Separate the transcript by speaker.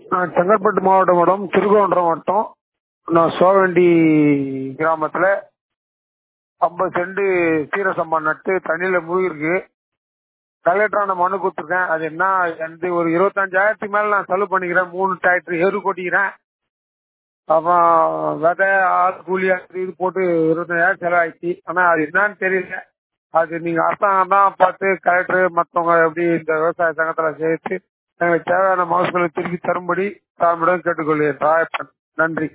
Speaker 1: நான் செங்கல்பட்டு மாவட்டம் மேடம் திருக்கோணம் வட்டம் நான் சோழவண்டி கிராமத்தில் ஐம்பது செண்டு சீர சம்பா நட்டு தண்ணியில் முழுகிருக்கு கலெக்டரான மனு கொடுத்துருக்கேன் அது என்ன எனக்கு ஒரு இருபத்தஞ்சாயிரத்துக்கு மேலே நான் செலவு பண்ணிக்கிறேன் மூணு டிராக்டர் எரு கொட்டிக்கிறேன் அப்புறம் விதை ஆள் கூலி அது இது போட்டு இருபத்தஞ்சாயிரம் செலவாயிடுச்சு ஆனால் அது என்னன்னு தெரியல அது நீங்கள் அரசாங்கம் தான் பார்த்து கலெக்டர் மற்றவங்க எப்படி இந்த விவசாய சங்கத்தில் சேர்த்து எங்களுக்கு தேவையான மகசூலை திருப்பி தரும்படி தாழ்மையுடன் கேட்டுக்கொள்கிறேன் ராயப்பன் நன்றி